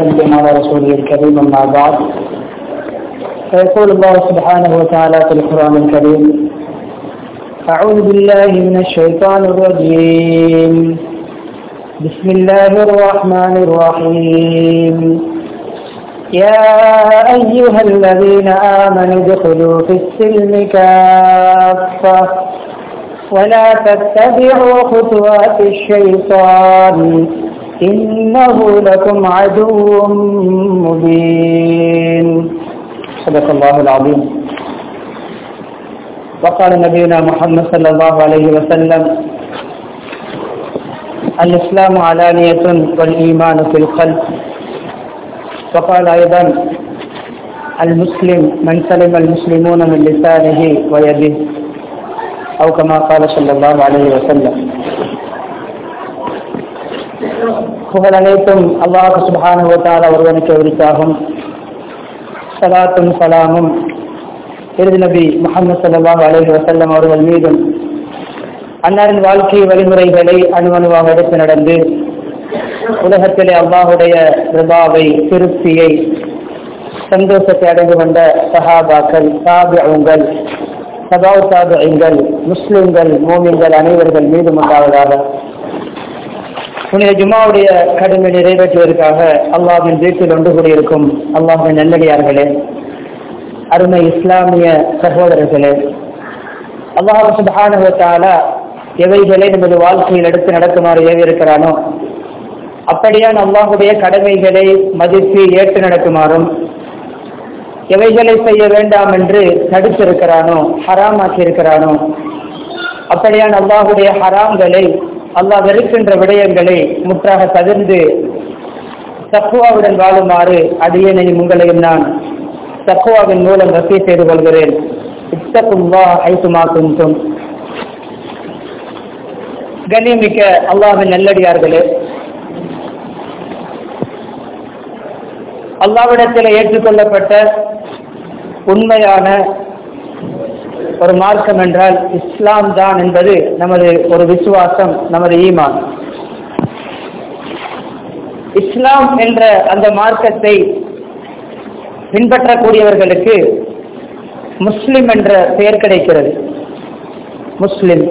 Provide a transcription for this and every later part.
وسلم على رسوله الكريم أما بعد فيقول الله سبحانه وتعالى في القرآن الكريم أعوذ بالله من الشيطان الرجيم بسم الله الرحمن الرحيم يا أيها الذين آمنوا ادخلوا في السلم كافة ولا تتبعوا خطوات الشيطان إنه لكم عدو مبين صدق الله العظيم وقال نبينا محمد صلى الله عليه وسلم الإسلام علانية والإيمان في القلب وقال أيضا المسلم من سلم المسلمون من لسانه ويده أو كما قال صلى الله عليه وسلم புகழ் அனைத்தும் அல்லாஹ் சுபானுவத்தால் ஒருவனுக்கு உரித்தாகும் சலாத்தும் சலாமும் இறுதி நபி முகமது சல்லாஹ் அலஹி வசல்லம் அவர்கள் மீதும் அன்னாரின் வாழ்க்கை வழிமுறைகளை அணுவணுவாக எடுத்து நடந்து உலகத்திலே அல்லாஹுடைய ரிபாவை திருப்தியை சந்தோஷத்தை அடைந்து கொண்ட சஹாபாக்கள் சாபியங்கள் சபாவ் சாபியங்கள் முஸ்லிம்கள் மோமியங்கள் அனைவர்கள் மீதும் உண்டாவதாக புனித ஜுமாவுடைய கடமை நிறைவேற்றுவதற்காக அல்லாஹின் வீட்டில் ஒன்று கூடியிருக்கும் அல்லாஹின் நல்லடியார்களே அருமை இஸ்லாமிய சகோதரர்களே அல்லாஹு சுபானுவத்தால எவைகளை நமது வாழ்க்கையில் எடுத்து நடக்குமாறு ஏவி இருக்கிறானோ அப்படியான் அல்லாஹுடைய கடமைகளை மதித்து ஏற்று நடக்குமாறும் எவைகளை செய்ய வேண்டாம் என்று தடுத்திருக்கிறானோ ஹராமாக்கி இருக்கிறானோ அப்படியான் அல்லாஹுடைய ஹராம்களை அல்லாஹ் வெறுக்கின்ற விடயங்களை முற்றாக தவிர்ந்து தக்குவாவுடன் வாழுமாறு அடியனையும் உங்களையும் நான் தக்குவாவின் மூலம் வசதி செய்து கொள்கிறேன் இத்தக்கும் வா ஐசுமா குந்தும் கண்ணியமிக்க அல்லாஹின் நல்லடியார்களே அல்லாவிடத்தில் ஏற்றுக்கொள்ளப்பட்ட உண்மையான ஒரு மார்க்கம் என்றால் இஸ்லாம் தான் என்பது நமது ஒரு விசுவாசம் நமது ஈமான் இஸ்லாம் என்ற அந்த மார்க்கத்தை பின்பற்றக்கூடியவர்களுக்கு முஸ்லிம் என்ற பெயர் கிடைக்கிறது முஸ்லிம்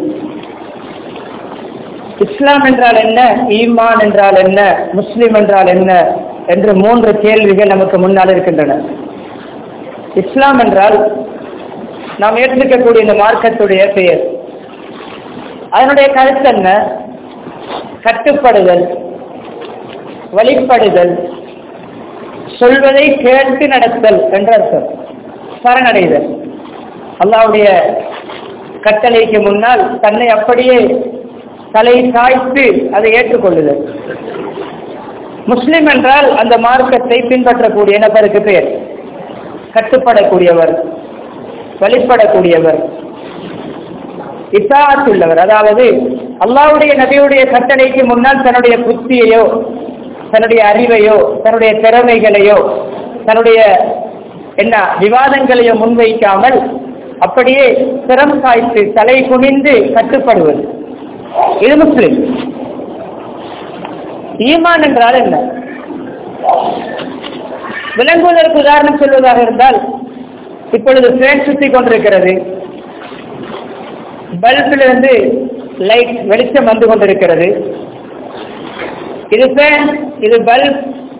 இஸ்லாம் என்றால் என்ன ஈமான் என்றால் என்ன முஸ்லிம் என்றால் என்ன என்று மூன்று கேள்விகள் நமக்கு முன்னால் இருக்கின்றன இஸ்லாம் என்றால் நாம் ஏற்றிருக்கக்கூடிய இந்த மார்க்கத்துடைய பெயர் அதனுடைய கருத்து என்ன கட்டுப்படுதல் வழிபடுதல் சொல்வதை கேட்டு நடத்தல் என்ற அர்த்தம் சரணடைதல் அல்லாவுடைய கட்டளைக்கு முன்னால் தன்னை அப்படியே தலை சாய்த்து அதை ஏற்றுக்கொள்ளுதல் முஸ்லிம் என்றால் அந்த மார்க்கத்தை பின்பற்றக்கூடிய நபருக்கு பெயர் கட்டுப்படக்கூடியவர் வழிபடக்கூடியவர் இசாத்துள்ளவர் அதாவது அல்லாவுடைய நபியுடைய கட்டளைக்கு முன்னால் தன்னுடைய புத்தியையோ தன்னுடைய அறிவையோ தன்னுடைய திறமைகளையோ தன்னுடைய என்ன விவாதங்களையோ முன்வைக்காமல் அப்படியே சிரம் சாய்த்து தலை குனிந்து கட்டுப்படுவது இது முஸ்லிம் ஈமான் என்றால் என்ன விளங்குவதற்கு உதாரணம் சொல்வதாக இருந்தால் இப்பொழுது ஃபேன் சுத்தி கொண்டிருக்கிறது பல்பிலிருந்து லைட் வெளிச்சம் வந்து கொண்டிருக்கிறது இது ஃபேன் இது பல்ப்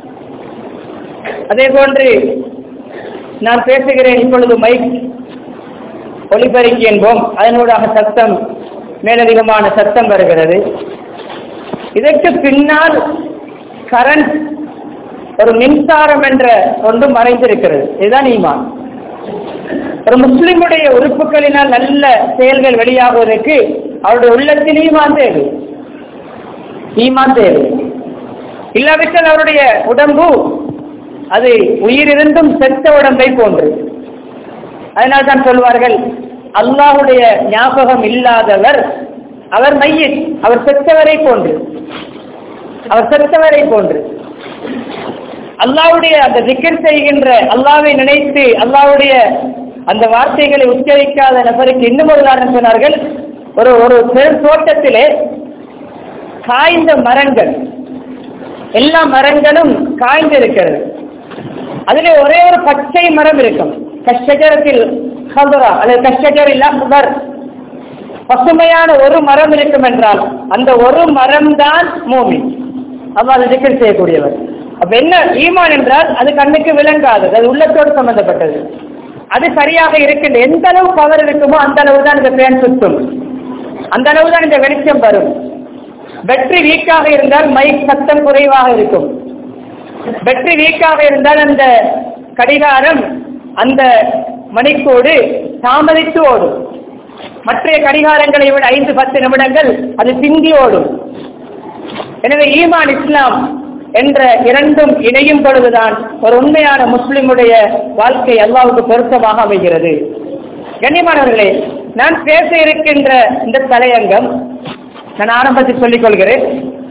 அதே போன்று நான் பேசுகிறேன் இப்பொழுது மைக் ஒளிபெருக்கி என்போம் அதனூடாக சத்தம் மேலதிகமான சத்தம் வருகிறது இதற்கு பின்னால் கரண்ட் ஒரு மின்சாரம் என்ற ஒன்று மறைந்திருக்கிறது இதுதான் ஈமான் ஒரு முஸ்லிமுடைய உறுப்புகளினால் நல்ல செயல்கள் வெளியாகுவதற்கு அவருடைய உள்ளத்தில் ஈமான் தேவை ஈமான் தேவை இல்லாவிட்டால் அவருடைய உடம்பு அது உயிரிருந்தும் செத்த உடம்பை போன்று அதனால் தான் சொல்வார்கள் அல்லாஹுடைய ஞாபகம் இல்லாதவர் அவர் மையத் அவர் செத்தவரை போன்று அவர் செத்தவரை போன்று அல்லாவுடைய அந்த திக்கர் செய்கின்ற அல்லாவை நினைத்து அல்லாவுடைய அந்த வார்த்தைகளை உச்சரிக்காத நபருக்கு இன்னும் ஒரு உதாரணம் சொன்னார்கள் ஒரு ஒரு பெரும் தோட்டத்திலே காய்ந்த மரங்கள் எல்லா மரங்களும் காய்ந்திருக்கிறது அதில் ஒரே ஒரு பச்சை மரம் இருக்கும் கஷ்டஜரத்தில் ஹபரா அல்லது கஷ்டஜரில் அக்பர் பசுமையான ஒரு மரம் இருக்கும் என்றால் அந்த ஒரு மரம் தான் மூமி அப்ப அது திக்கர் செய்யக்கூடியவர் அப்ப என்ன ஈமான் என்றால் அது கண்ணுக்கு விளங்காதது அது உள்ளத்தோடு சம்பந்தப்பட்டது அது சரியாக இருக்கின்ற எந்த அளவு பவர் இருக்குமோ அந்த அளவு தான் இந்த பேன் சுத்தும் அந்த அளவு தான் இந்த வெளிச்சம் வரும் பேட்டரி வீக்காக இருந்தால் மைக் சத்தம் குறைவாக இருக்கும் பேட்டரி வீக்காக இருந்தால் அந்த கடிகாரம் அந்த மணிக்கோடு தாமதித்து ஓடும் மற்ற கடிகாரங்களை விட ஐந்து பத்து நிமிடங்கள் அது சிந்தி ஓடும் எனவே ஈமான் இஸ்லாம் என்ற இரண்டும் இணையும் பொழுதுதான் ஒரு உண்மையான முஸ்லிமுடைய வாழ்க்கை அல்லாவுக்கு பொருத்தமாக அமைகிறது கண்ணியமானவர்களே நான் பேச இருக்கின்ற இந்த தலையங்கம் நான் ஆரம்பத்தில் சொல்லிக் கொள்கிறேன்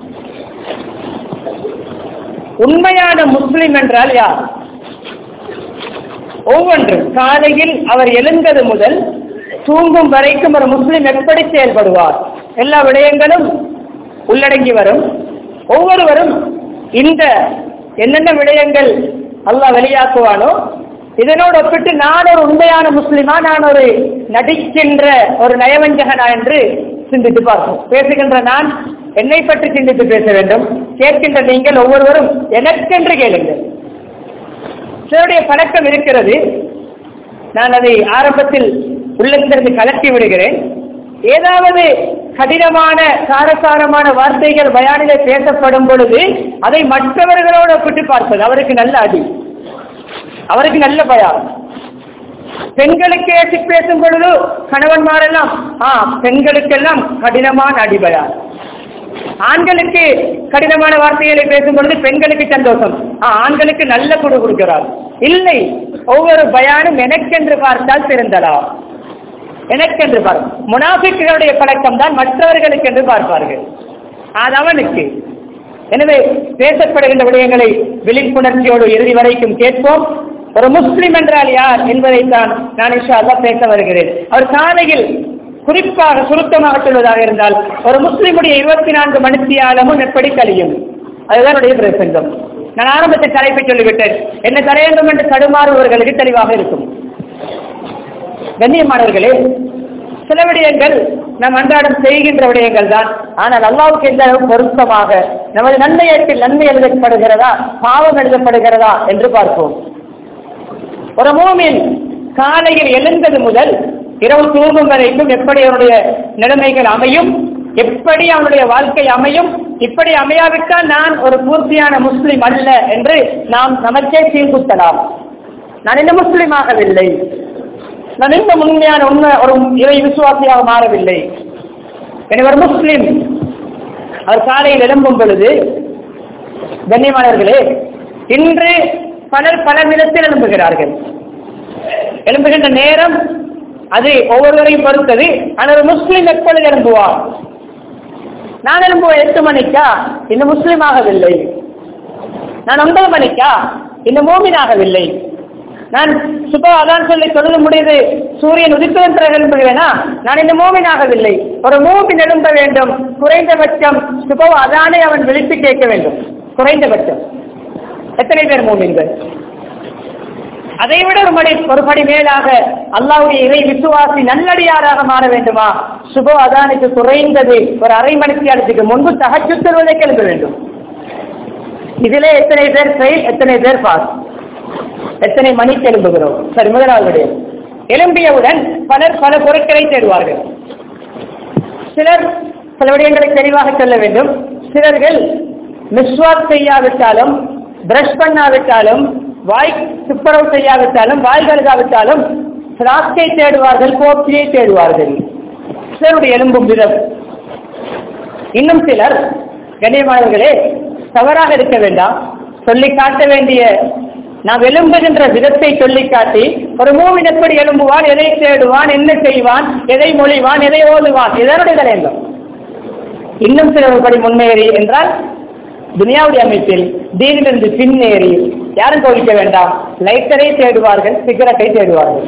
உண்மையான முஸ்லிம் என்றால் யார் ஒவ்வொன்றும் காலையில் அவர் எழுந்தது முதல் தூங்கும் வரைக்கும் ஒரு முஸ்லிம் எப்படி செயல்படுவார் எல்லா விடயங்களும் உள்ளடங்கி வரும் ஒவ்வொருவரும் இந்த என்னென்ன விடயங்கள் அல்லாஹ் வெளியாக்குவானோ இதனோடு ஒப்பிட்டு நான் ஒரு உண்மையான முஸ்லிமா நான் ஒரு நடிக்கின்ற ஒரு நயவஞ்சகனா என்று சிந்தித்து பார்ப்போம் பேசுகின்ற நான் என்னை பற்றி சிந்தித்து பேச வேண்டும் கேட்கின்ற நீங்கள் ஒவ்வொருவரும் எனக்கென்று கேளுங்கள் சிலருடைய பழக்கம் இருக்கிறது நான் அதை ஆரம்பத்தில் உள்ளத்திலிருந்து கலட்டி விடுகிறேன் ஏதாவது கடினமான காரசாரமான வார்த்தைகள் பயானிலே பேசப்படும் பொழுது அதை மற்றவர்களோடு ஒப்பிட்டு பார்ப்பது அவருக்கு நல்ல அடி அவருக்கு நல்ல பயம் பெண்களுக்கு ஏற்றி பேசும் பொழுது கணவன்மாரெல்லாம் ஆ பெண்களுக்கெல்லாம் கடினமான அடிபயார் ஆண்களுக்கு கடினமான வார்த்தைகளை பேசும் பொழுது பெண்களுக்கு சந்தோஷம் ஆ, ஆண்களுக்கு நல்ல குடு கொடுக்கிறார் இல்லை ஒவ்வொரு பயானும் எனக்கென்று பார்த்தால் சிறந்தலாம் எனக்கென்று பார் முனாஃபிக்குகளுடைய பழக்கம் தான் மற்றவர்களுக்கு என்று பார்ப்பார்கள் அது அவனுக்கு எனவே பேசப்படுகின்ற விடயங்களை விழிப்புணர்ச்சியோடு இறுதி வரைக்கும் கேட்போம் ஒரு முஸ்லிம் என்றால் யார் என்பதைத்தான் நான் இன்ஷா அல்லாஹ் பேச வருகிறேன் அவர் காலையில் குறிப்பாக சுருக்கமாக சொல்வதாக இருந்தால் ஒரு முஸ்லிமுடைய இருபத்தி நான்கு மணித்தியாலமும் எப்படி கழியும் அதுதான் என்னுடைய பிரசங்கம் நான் ஆரம்பத்தில் தலைப்பை சொல்லிவிட்டேன் என்ன தலையங்கம் என்று தடுமாறுபவர்களுக்கு தெளிவாக இருக்கும் கண்ணியமானவர்களே சில விடயங்கள் நம் அன்றாடம் செய்கின்ற விடயங்கள் தான் ஆனால் அல்லாவுக்கு எந்த அளவு பொருத்தமாக நமது நன்மையத்தில் நன்மை எழுதப்படுகிறதா பாவம் எழுதப்படுகிறதா என்று பார்ப்போம் ஒரு மூமின் காலையில் எழுந்தது முதல் இரவு தூங்கும் வரைக்கும் எப்படி அவனுடைய நிலைமைகள் அமையும் எப்படி அவனுடைய வாழ்க்கை அமையும் இப்படி அமையாவிட்டால் நான் ஒரு பூர்த்தியான முஸ்லிம் அல்ல என்று நாம் நமக்கே சீர்குத்தலாம் நான் இந்த முஸ்லிம் ஆகவில்லை நான் இந்த உண்மையான உண்மை ஒரு இறை விசுவாசியாக மாறவில்லை எனவே ஒரு முஸ்லிம் அவர் காலையில் எழும்பும் பொழுது கண்ணியமானவர்களே இன்று பலர் பல விதத்தில் எழும்புகிறார்கள் எழும்புகின்ற நேரம் அது ஒவ்வொருவரையும் பொறுத்தது ஆனால் ஒரு முஸ்லிம் எப்பொழுது எழும்புவார் நான் எழும்புவேன் எட்டு மணிக்கா இன்னும் முஸ்லிம் ஆகவில்லை நான் ஒன்பது மணிக்கா இன்னும் மோமினாகவில்லை நான் சுப அதான் சொல்லி தொழுது முடியுது சூரியன் உதித்தவன் பிறகு எழும்புகிறேனா நான் இந்த மோமின் ஆகவில்லை ஒரு மோமின் எழும்ப வேண்டும் குறைந்தபட்சம் சுப அதானே அவன் விழித்து கேட்க வேண்டும் குறைந்தபட்சம் எத்தனை பேர் மோமின்கள் அதை விட ஒரு மணி ஒரு படி மேலாக அல்லாவுடைய இறை விசுவாசி நல்லடியாராக மாற வேண்டுமா சுப அதானுக்கு குறைந்தது ஒரு அரை மணித்தியாலத்துக்கு முன்பு தகச்சுத்தருவதை எழுத வேண்டும் இதிலே எத்தனை பேர் ஃபெயில் எத்தனை பேர் பாஸ் எத்தனை மணிக்கு எழும்புகிறோம் சரி முதலாவது விடயம் எழும்பியவுடன் பலர் பல பொருட்களை தேடுவார்கள் சிலர் சில விடயங்களை தெளிவாக சொல்ல வேண்டும் சிலர்கள் மிஸ்வாக் செய்யாவிட்டாலும் பிரஷ் பண்ணாவிட்டாலும் வாய் துப்புரவு செய்யாவிட்டாலும் வாய் கருதாவிட்டாலும் பிளாஸ்கை தேடுவார்கள் கோப்பியை தேடுவார்கள் சிலருடைய எலும்பும் விதம் இன்னும் சிலர் கண்ணியமானவர்களே தவறாக இருக்க வேண்டாம் சொல்லி காட்ட வேண்டிய நாம் எழும்புகின்ற விதத்தை சொல்லி காட்டி ஒரு மூவின் எப்படி எழும்புவான் எதை தேடுவான் என்ன செய்வான் எதை மொழிவான் எதை ஓதுவான் இதனுடைய தலையங்கம் இன்னும் சில படி முன்னேறி என்றால் துனியாவுடைய அமைப்பில் தீனிலிருந்து பின்னேறி யாரும் கோவிக்க வேண்டாம் லைட்டரை தேடுவார்கள் சிகரெட்டை தேடுவார்கள்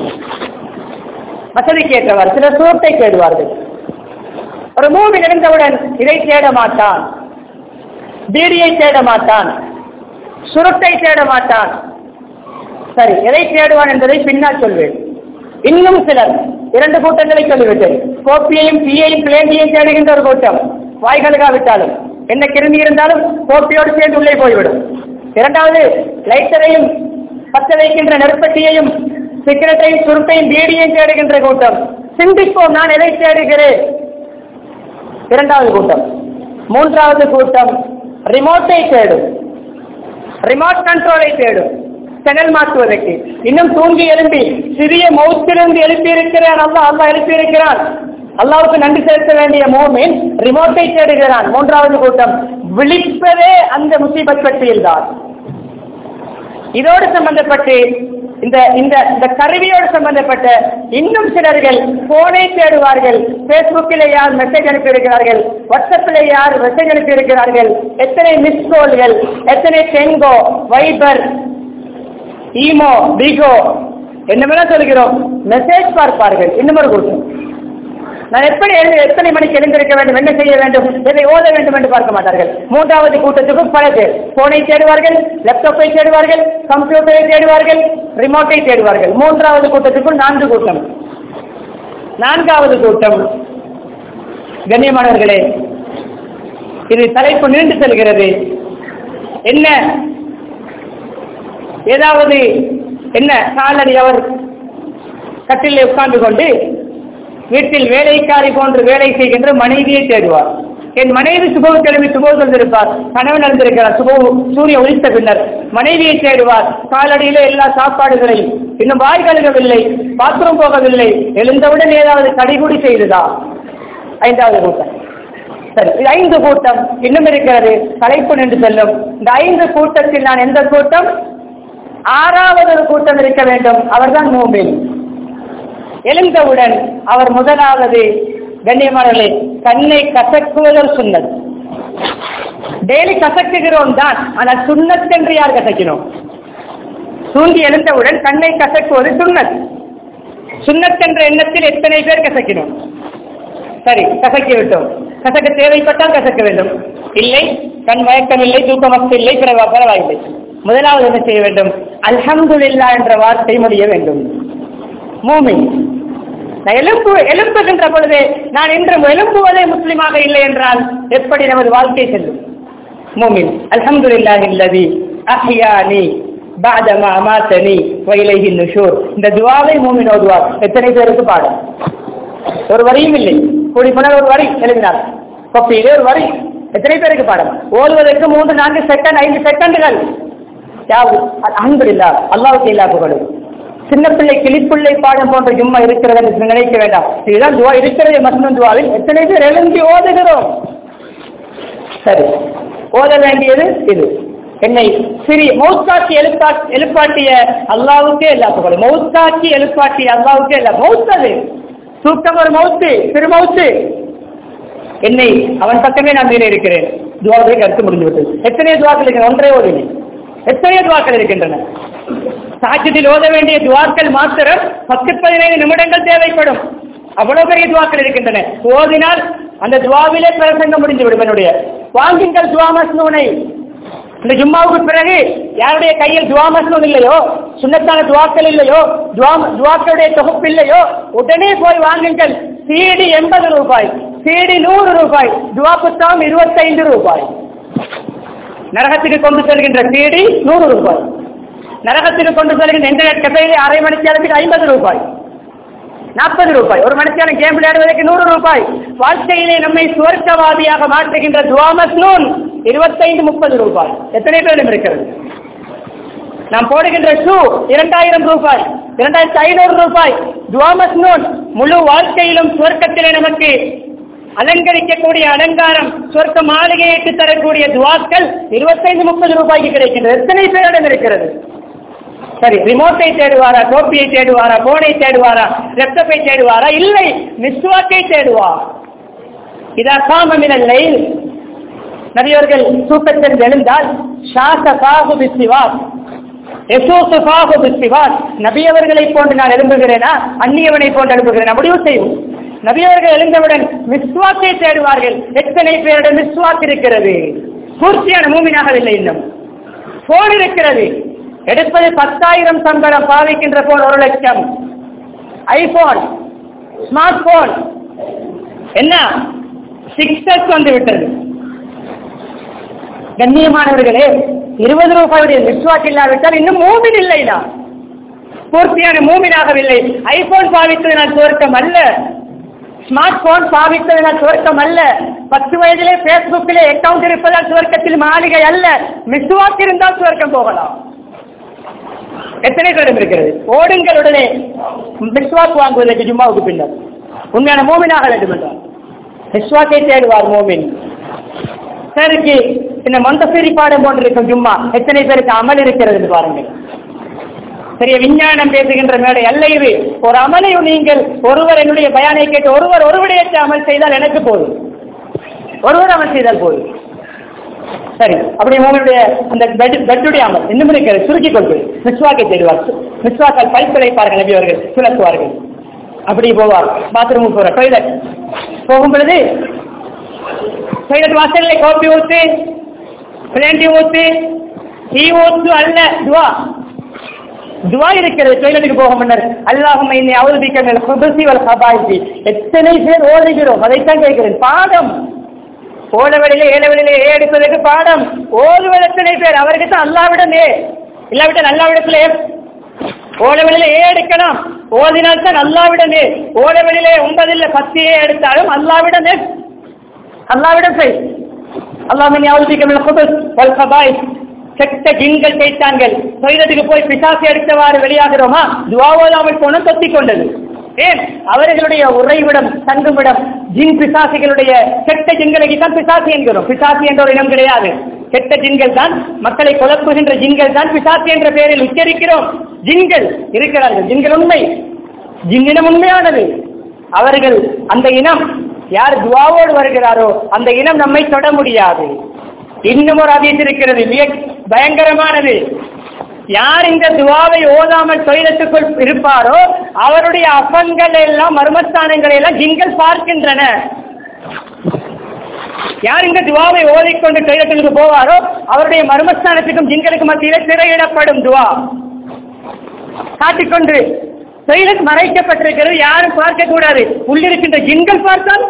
வசதிக்கு ஏற்றவாறு சில சோத்தை தேடுவார்கள் ஒரு மூவி எழுந்தவுடன் இதை தேட மாட்டான் பீடியை தேட மாட்டான் சுருட்டை தேட மாட்டான் சரி எதை தேடுவான் என்பதை பின்னால் சொல்வேன் இன்னும் சிலர் இரண்டு கூட்டங்களை சொல்லிவிட்டேன் கோப்பியையும் டீயையும் பிளேண்டியையும் தேடுகின்ற ஒரு கூட்டம் வாய்களுக்காவிட்டாலும் என்ன கிருமி இருந்தாலும் கோப்பியோடு சேர்ந்து உள்ளே போய்விடும் இரண்டாவது லைட்டரையும் பச்ச வைக்கின்ற நெருப்பட்டியையும் சிகரெட்டையும் சுருட்டையும் பீடியையும் தேடுகின்ற கூட்டம் சிந்திப்போம் நான் எதை தேடுகிறேன் இரண்டாவது கூட்டம் மூன்றாவது கூட்டம் ரிமோட்டை தேடும் ரிமோட் கண்ட்ரோலை தேடும் செனல் மாற்றுவதற்கு இன்னும் தூங்கி எழும்பி சிறிய மௌத்திலிருந்து எழுப்பி இருக்கிறான் அல்லாஹ் அல்லாஹ் எழுப்பி இருக்கிறான் அல்லாவுக்கு நன்றி செலுத்த வேண்டிய மோமின் ரிமோட்டை தேடுகிறான் மூன்றாவது கூட்டம் விழிப்பதே அந்த முசீபத் பட்டியல் தான் இதோடு சம்பந்தப்பட்டு இந்த இந்த இந்த கருவியோடு சம்பந்தப்பட்ட இன்னும் சிலர்கள் போனை தேடுவார்கள் பேஸ்புக்கில் யார் மெசேஜ் அனுப்பியிருக்கிறார்கள் வாட்ஸ்அப்பில் யார் மெசேஜ் அனுப்பியிருக்கிறார்கள் எத்தனை மிஸ் கோல்கள் எத்தனை டெங்கோ வைபர் ஈமோ பிகோ என்னமெல்லாம் சொல்கிறோம் மெசேஜ் பார்ப்பார்கள் இன்னும் ஒரு கூட்டம் நான் எப்படி எழுந்து எத்தனை மணிக்கு எழுந்திருக்க வேண்டும் என்ன செய்ய வேண்டும் எதை ஓத வேண்டும் என்று பார்க்க மாட்டார்கள் மூன்றாவது கூட்டத்துக்கு பல பேர் போனை தேடுவார்கள் லேப்டாப்பை தேடுவார்கள் கம்ப்யூட்டரை தேடுவார்கள் ரிமோட்டை தேடுவார்கள் மூன்றாவது கூட்டத்துக்குள் நான்கு கூட்டம் நான்காவது கூட்டம் கண்ணியமானவர்களே இது தலைப்பு நீண்டு செல்கிறது என்ன ஏதாவது என்ன காலடி அவர் கட்டிலே உட்கார்ந்து கொண்டு வீட்டில் வேலைக்காரி போன்று வேலை செய்கின்ற மனைவியை தேடுவார் என் மனைவி சுபவு கிளம்பி சுபவு தந்திருப்பார் கணவன் அறிந்திருக்கிறார் சுபவு சூரிய ஒழித்த பின்னர் மனைவியை தேடுவார் காலடியில எல்லா சாப்பாடுகளையும் இன்னும் வாய் கழுகவில்லை பாத்ரூம் போகவில்லை எழுந்தவுடன் ஏதாவது கடிகுடி செய்துதா ஐந்தாவது கூட்டம் சரி இது ஐந்து கூட்டம் இன்னும் இருக்கிறது தலைப்பு நின்று செல்லும் இந்த ஐந்து கூட்டத்தில் நான் எந்த கூட்டம் ஆறாவது ஒரு கூட்டம் இருக்க வேண்டும் அவர்தான் மூமின் எழுந்தவுடன் அவர் முதலாவது கண்ணியமானவர்களே கண்ணை கசக்குவதல் சுண்ணத் டெய்லி கசக்குகிறோம் தான் ஆனால் சுண்ணத் என்று யார் கசக்கினோம் தூங்கி எழுந்தவுடன் கண்ணை கசக்குவது சுண்ணத் சுண்ணத் என்ற எண்ணத்தில் எத்தனை பேர் கசக்கினோம் சரி கசக்கி விட்டோம் கசக்க தேவைப்பட்டால் கசக்க வேண்டும் இல்லை கண் மயக்கம் இல்லை தூக்கமத்து இல்லை பிறவா பரவாயில்லை முதலாவது என்ன செய்ய வேண்டும் அல்ஹம்துலில்லா என்ற வார்த்தை முடிய வேண்டும் மூமின் நான் எலும்பு எலும்புகின்ற பொழுது நான் இன்று எலும்புவதே முஸ்லிமாக இல்லை என்றால் எப்படி நமது வாழ்க்கை செல்லும் மூமின் அல்ஹம்துலில்லாஹி அல்லதி அஹ்யானி பாதமா அமாத்தனி வயலைஹி நுஷூர் இந்த துவாவை மூமின் ஓதுவார் எத்தனை பேருக்கு பாடும் ஒரு வரியும் இல்லை கூடி போனால் ஒரு வரி எழுதினார் கொப்பியிலே ஒரு வரி எத்தனை பேருக்கு பாடம் ஓதுவதற்கு மூன்று நான்கு செகண்ட் ஐந்து செகண்டுகள் யாவு அன்புல்லா அல்லாவுக்கு இல்லா புகழும் சின்ன பிள்ளை கிளிப்பிள்ளை பாடம் போன்ற ஜும்மா இருக்கிறது என்று நினைக்க வேண்டாம் இதுதான் துவா இருக்கிறது மஸ்னு துவாவில் எத்தனை பேர் எழுந்தி ஓதுகிறோம் சரி ஓத வேண்டியது இது என்னை சிறி மௌத்தாக்கி எழுப்பா எழுப்பாட்டிய அல்லாவுக்கே எல்லா புகழும் மௌத்தாக்கி எழுப்பாட்டிய அல்லாவுக்கே எல்லா மௌத்தது தூக்கம் ஒரு மௌத்து சிறு மௌத்து என்னை அவன் பக்கமே நான் மீறி இருக்கிறேன் துவாக்களை கருத்து முடிந்து விட்டது எத்தனை துவாக்கள் இருக்கிறது ஒன்றே ஓதினேன் எத்தனை துவாக்கள் இருக்கின்றன சாட்சியத்தில் ஓத வேண்டிய துவாக்கள் மாத்திரம் பத்து பதினைந்து நிமிடங்கள் தேவைப்படும் அவ்வளவு பெரிய துவாக்கள் இருக்கின்றன ஓதினால் அந்த துவாவிலே பிரசங்கம் முடிந்து விடும் என்னுடைய வாங்குங்கள் துவா மஸ்னூனை இந்த ஜும்மாவுக்கு பிறகு யாருடைய கையில் துவா மஸ்னூன் இல்லையோ சுண்ணத்தான துவாக்கள் இல்லையோ துவா துவாக்களுடைய தொகுப்பு இல்லையோ உடனே போய் வாங்குங்கள் சிடி எண்பது ரூபாய் சிடி நூறு ரூபாய் துவா புத்தகம் இருபத்தைந்து ரூபாய் நரகத்துக்கு கொண்டு செல்கின்ற சிடி நூறு ரூபாய் நரகத்துக்கு கொண்டு செல்கின்ற இன்டர்நெட் கஃபேயிலே அரை மணிக்கு அளவுக்கு ஐம்பது ரூபாய் நாற்பது ரூபாய் ஒரு மனுஷியான கேம் விளையாடுவதற்கு நூறு ரூபாய் வாழ்க்கையிலே நம்மை சுவர்க்கவாதியாக மாற்றுகின்ற துவாமஸ் நூன் இருபத்தைந்து முப்பது ரூபாய் எத்தனை பேரும் இருக்கிறது நாம் போடுகின்ற ஷூ இரண்டாயிரம் ரூபாய் இரண்டாயிரத்தி ஐநூறு ரூபாய் துவாமஸ் நூன் முழு வாழ்க்கையிலும் சுவர்க்கத்திலே நமக்கு அலங்கரிக்கக்கூடிய அலங்காரம் சொர்க்க மாளிகையிட்டு தரக்கூடிய துவாக்கள் இருபத்தைந்து முப்பது ரூபாய்க்கு கிடைக்கின்றது எத்தனை பேரிடம் இருக்கிறது சரி ரிமோட்டை தேடுவாரா கோப்பியை தேடுவாரா போனை தேடுவாரா லேப்டாப்பை தேடுவாரா இல்லை மிஸ்வாக்கை தேடுவார் இதா காமமினல்லை நபியவர்கள் தூக்கத்தில் எழுந்தால் ஷாச பாகு பிசிவார் எசோசு பாகு பிசிவார் நபியவர்களை போன்று நான் எழும்புகிறேனா அந்நியவனை போன்று எழும்புகிறேன் முடிவு செய்வோம் நபியவர்கள் எழுந்தவுடன் மிஸ்வாக்கை தேடுவார்கள் எத்தனை பேரிடம் மிஸ்வாக் இருக்கிறது பூர்த்தியான மூமினாகவில்லை இன்னும் போன் இருக்கிறது எடுப்பது பத்தாயிரம் சம்பளம் பாவிக்கின்ற போன் ஒரு லட்சம் ஐபோன் ஸ்மார்ட் போன் என்ன சிக்ஸஸ் வந்து விட்டது கண்ணியமானவர்களே இருபது ரூபாயுடைய நெட்வாக் இல்லாவிட்டால் இன்னும் மூமின் இல்லைனா பூர்த்தியான மூமினாகவில்லை ஐபோன் பாவித்ததினால் சுவர்க்கம் அல்ல ஸ்மார்ட் போன் பாவித்ததினால் சுவர்க்கம் அல்ல பத்து வயதிலே பேஸ்புக்கிலே அக்கவுண்ட் இருப்பதால் சுவர்க்கத்தில் மாளிகை அல்ல மிஸ்வாக் இருந்தால் சுவர்க்கம் போகலாம் எத்தனை பேரும் இருக்கிறது ஓடுங்கள் உடனே மிஸ்வாக் வாங்குவதற்கு ஜும்மாவுக்கு பின்னர் உண்மையான மூமினாக வேண்டும் என்றார் மிஸ்வாக்கை தேடுவார் மோமின் சரிக்கு இந்த மந்தசேரி பாடம் போன்று இருக்கும் ஜும்மா எத்தனை பேருக்கு அமல் இருக்கிறது என்று பாருங்கள் பெரிய விஞ்ஞானம் பேசுகின்ற மேடை அல்ல இது ஒரு அமலை நீங்கள் ஒருவர் என்னுடைய பயானை கேட்டு ஒருவர் ஒரு விடயத்தை அமல் செய்தால் எனக்கு போதும் ஒருவர் அமல் செய்தால் போதும் சரி அப்படி உங்களுடைய அந்த பெட் பெட்டுடைய அமல் இன்னும் இருக்கிறது சுருக்கிக் கொள்வது மிஸ்வாக்கை தேடுவார் மிஸ்வாக்கால் பைப் வைப்பார்கள் நபி அவர்கள் சுழத்துவார்கள் அப்படி போவார் பாத்ரூமுக்கு போற டொய்லெட் போகும் பொழுது டொய்லெட் வாசல்ல கோப்பி ஊத்து பிளேண்டி ஊத்து டீ ஊத்து அல்ல துவா துவா இருக்கிறது டொய்லெட்டுக்கு போக முன்னர் அல்லாஹும் இன்னை அவதிக்க மேல் குபசி வல் கபாய்ச்சி எத்தனை பேர் ஓடுகிறோம் அதைத்தான் கேட்கிறேன் பாடம் ஓடவெளியிலே ஏழவெளியிலே ஏ எடுப்பதற்கு பாடம் ஓடுவது எத்தனை பேர் அவருக்கு தான் அல்லாவிடம் ஏ இல்லாவிட்டால் அல்லாவிடத்துல ஏ ஓடவெளியில ஏ எடுக்கலாம் ஓதினால் தான் அல்லாவிடம் ஏ ஓடவெளியிலே ஒன்பதில் பத்து ஏ எடுத்தாலும் அல்லாவிடம் ஏ அல்லாவிடம் செய் அல்லாஹ் அவதிக்க மேல் குபஸ் வல் கபாய்ச்சி கெட்ட ஜின்கள் கைத்தான்கள் தொழிலத்துக்கு போய் பிசாசு எடுத்தவாறு வெளியாகிறோமா துவாவோதாமல் போன தொத்தி கொண்டது ஏன் அவர்களுடைய உறைவிடம் தங்குமிடம் ஜின் பிசாசிகளுடைய கெட்ட ஜின்களுக்கு தான் பிசாசி என்கிறோம் பிசாசி என்ற ஒரு இனம் கிடையாது கெட்ட ஜின்கள் தான் மக்களை குழப்புகின்ற ஜின்கள் தான் பிசாசி என்ற பெயரில் உச்சரிக்கிறோம் ஜின்கள் இருக்கிறார்கள் ஜின்கள் உண்மை ஜின் இனம் உண்மையானது அவர்கள் அந்த இனம் யார் துவாவோடு வருகிறாரோ அந்த இனம் நம்மை தொட முடியாது இன்னும் ஒரு அதீஸ் இருக்கிறது மிக பயங்கரமானது யார் இந்த துவாவை ஓதாமல் தொழிலத்துக்குள் இருப்பாரோ அவருடைய அபங்கள் எல்லாம் மர்மஸ்தானங்களை எல்லாம் ஜிங்கள் பார்க்கின்றன யார் இந்த துவாவை ஓதிக்கொண்டு தொழிலத்துக்கு போவாரோ அவருடைய மர்மஸ்தானத்துக்கும் ஜிங்களுக்கு மத்தியிலே திரையிடப்படும் துவா காட்டிக்கொண்டு தொழிலுக்கு மறைக்கப்பட்டிருக்கிறது யாரும் பார்க்க கூடாது உள்ளிருக்கின்ற ஜின்கள் பார்த்தால்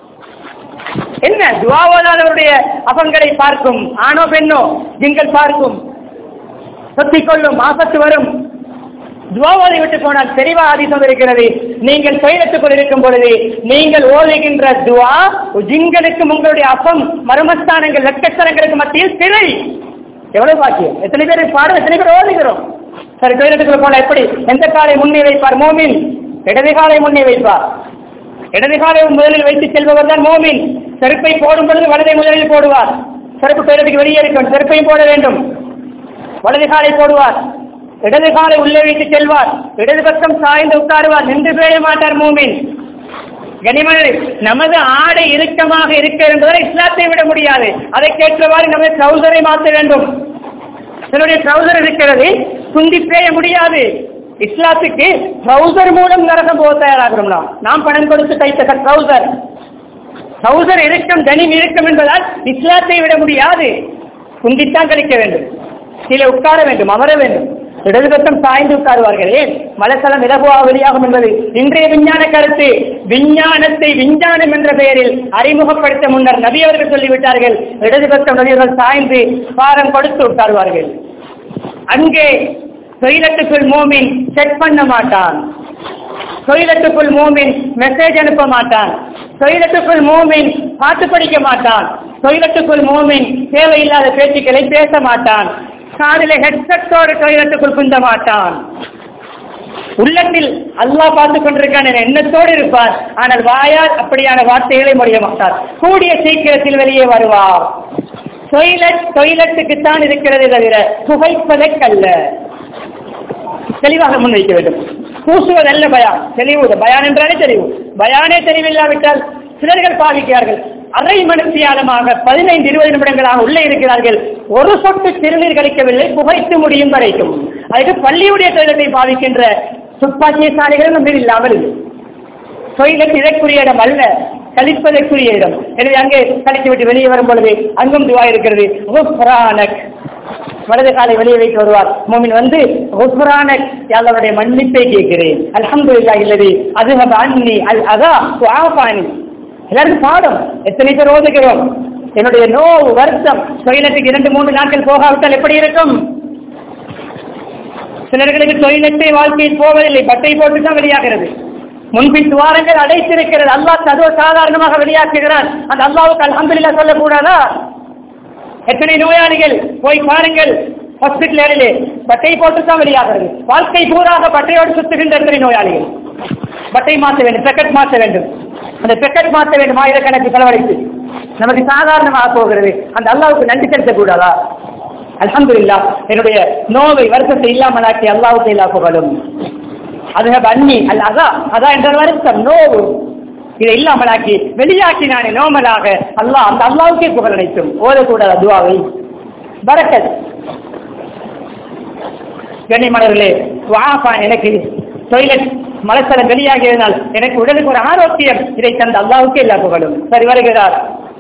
என்ன துவாவோதாதவருடைய அபங்களை பார்க்கும் ஆணோ பெண்ணோ ஜிங்கள் பார்க்கும் சொத்திக் கொள்ளும் ஆபத்து வரும் துவாவோதை விட்டு போனால் தெளிவா ஆதிசம் இருக்கிறது நீங்கள் தொழிலத்துக்குள் இருக்கும் பொழுது நீங்கள் ஓதுகின்ற துவா ஜிங்களுக்கும் உங்களுடைய அப்பம் மர்மஸ்தானங்கள் லட்சஸ்தலங்களுக்கு மத்தியில் திரை எவ்வளவு பாக்கியம் எத்தனை பேர் பாடம் எத்தனை பேர் ஓதுகிறோம் சரி தொழிலத்துக்குள்ள போன எப்படி எந்த காலை முன்னே வைப்பார் மோமின் இடது காலை முன்னே வைப்பார் இடது காலை முதலில் வைத்து செல்பவர் தான் மோமின் செருப்பை போடும் பொழுது வலதை முதலில் போடுவார் செருப்பு பெயரத்துக்கு வெளியே இருக்கும் செருப்பையும் போட வேண்டும் வலது காலை போடுவார் இடது காலை உள்ளே வைத்து செல்வார் இடது பக்கம் சாய்ந்து உட்காருவார் நின்று பேய மாட்டார் மூமின் கனிமணி நமது ஆடை இறுக்கமாக இருக்க என்பதை இஸ்லாத்தை விட முடியாது அதை கேட்டவாறு நமது ட்ரௌசரை மாற்ற வேண்டும் சிலருடைய ட்ரௌசர் இருக்கிறது குந்தி பேய முடியாது இஸ்லாத்துக்கு ட்ரௌசர் மூலம் நரகம் போக தயாராகிறோம் நாம் நாம் பணம் கொடுத்து தைத்த ட்ரௌசர் ட்ரௌசர் இறுக்கம் தனி இறுக்கம் என்பதால் இஸ்லாத்தை விட முடியாது குந்தித்தான் கழிக்க வேண்டும் கீழே உட்கார வேண்டும் அமர வேண்டும் இடது பக்கம் சாய்ந்து உட்காருவார்கள் ஏன் மலசலம் இலகுவா வெளியாகும் என்பது இன்றைய விஞ்ஞான கருத்து விஞ்ஞானத்தை விஞ்ஞானம் என்ற பெயரில் அறிமுகப்படுத்த முன்னர் நபி அவர்கள் சொல்லிவிட்டார்கள் இடது பக்கம் நபியர்கள் சாய்ந்து பாரம் கொடுத்து உட்காருவார்கள் அங்கே தொழிலத்துக்குள் மோமின் செக் பண்ண மாட்டான் தொழிலத்துக்குள் மூமின் மெசேஜ் அனுப்ப மாட்டான் தொழிலத்துக்குள் மூமின் பாட்டு படிக்க மாட்டான் தொழிலத்துக்குள் மூமின் தேவையில்லாத பேச்சுக்களை பேச மாட்டான் காதில ஹெட்செட்டோடு தொழிலத்துக்குள் குந்த மாட்டான் உள்ளத்தில் அல்லாஹ் பார்த்து கொண்டிருக்கான் என எண்ணத்தோடு இருப்பார் ஆனால் வாயால் அப்படியான வார்த்தைகளை முடிய மாட்டார் கூடிய சீக்கிரத்தில் வெளியே வருவார் டொய்லெட் டொய்லெட்டுக்குத்தான் இருக்கிறது தவிர புகைப்பதற்கல்ல தெளிவாக முன்வைக்க வேண்டும் பூசுவதல்ல பயான் தெளிவு பயான் என்றாலே தெளிவு பயானே தெளிவில்லாவிட்டால் சிலர்கள் பாவிக்கிறார்கள் அரை மணித்தியாலமாக பதினைந்து இருபது நிமிடங்களாக உள்ளே இருக்கிறார்கள் ஒரு சொட்டு சிறுநீர் கழிக்கவில்லை புகைத்து முடியும் வரைக்கும் அதுக்கு பள்ளியுடைய தொழிலத்தை பாவிக்கின்ற துப்பாக்கிய சாலைகள் நம்ம இல்லாமல் இல்லை தொழிலுக்கு இதற்குரிய இடம் அல்ல கழிப்பதற்குரிய இடம் எனவே அங்கே கழித்து விட்டு வெளியே வரும் பொழுது அங்கும் துவா இருக்கிறது குஃப்ரானக். வலது காலை வெளியே வைத்து வருவார் மோமின் வந்து குஃப்ரானக் யாழ்லாவுடைய மன்னிப்பை கேட்கிறேன் அல்ஹம்துலில்லாஹ் இல்லதி அதுஹப அன்னி அல் அதா துஆஃபானி எல்லாருக்கும் பாடம் எத்தனை பேர் ஓதுகிறோம் என்னுடைய நோவு வருத்தம் டொய்லெட்டுக்கு இரண்டு மூன்று நாட்கள் போகாவிட்டால் எப்படி இருக்கும் சிலர்களுக்கு டொய்லெட்டை வாழ்க்கையில் போவதில்லை பட்டை போட்டு தான் வெளியாகிறது முன்பின் துவாரங்கள் அடைத்திருக்கிறது அல்லாஹ் சர்வ சாதாரணமாக வெளியாக்குகிறான் அந்த அல்லாவுக்கு அல்ஹம்துலில்லாஹ் சொல்லக்கூடாதா எத்தனை நோயாளிகள் போய் பாருங்கள் ஹாஸ்பிட்டலிலே பட்டை போட்டு தான் வெளியாகிறது வாழ்க்கை பூராக பட்டையோடு சுத்துகின்ற எத்தனை நோயாளிகள் பட்டை மாற்ற வேண்டும் பெக்கெட் மாற்ற வேண்டும் அந்த பெக்கெட் மாற்ற வேண்டும் ஆயிரக்கணக்கு செலவழித்து நமக்கு சாதாரணமாக போகிறது அந்த அல்லாவுக்கு நன்றி செலுத்தக்கூடாதா அல்ஹம்துலில்லாஹ் என்னுடைய நோவை வருத்தத்தை இல்லாமலாக்கி அல்லாவுக்கு இல்லா புகழும் அது அன்னி அல்ல அதா அதா என்ற வருத்தம் நோவு இதை இல்லாமலாக்கி வெளியாக்கி நானே நோமலாக அல்லாஹ் அந்த அல்லாவுக்கே புகழ் அனைத்தும் ஓதக்கூடாத துவாவை பரக்கத் கண்ணிமலர்களே வாப்பா எனக்கு டொய்லெட் மலசலம் வெளியாகியதனால் எனக்கு உடலுக்கு ஒரு ஆரோக்கியம் இதை தந்த அல்லாவுக்கே எல்லா புகழும் சரி வருகிறார்